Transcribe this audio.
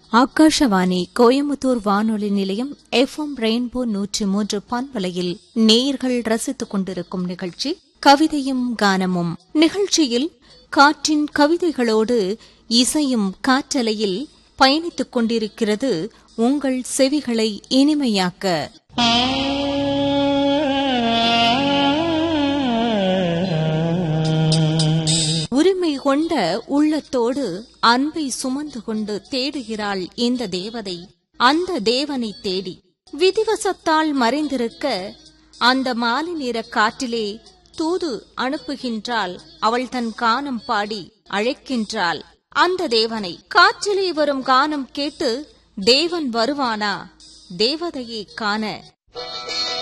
ஆகாஷவாணி கோயம்புத்தூர் வானொலி நிலையம் FM rainbow நூற்றி மூன்று பண்பலையில் நேயர்கள் ரசித்துக் கொண்டிருக்கும் நிகழ்ச்சி கவிதையும் கானமும் நிகழ்ச்சியில் காற்றின் கவிதைகளோடு இசையும் காற்றலையில் பயணித்துக் கொண்டிருக்கிறது உங்கள் செவிகளை இனிமையாக்க உரிமை கொண்ட உள்ளத்தோடு அன்பை சுமந்து கொண்டு தேடுகிறாள் இந்த தேவதை அந்த தேவனை தேடி விதிவசத்தால் மறைந்திருக்க அந்த மாலை நேர காற்றிலே தூது அனுப்புகின்றாள் அவள் தன் கானம் பாடி அழைக்கின்றாள் அந்த தேவனை காற்றிலே வரும் கானம் கேட்டு தேவன் வருவானா தேவதையை காண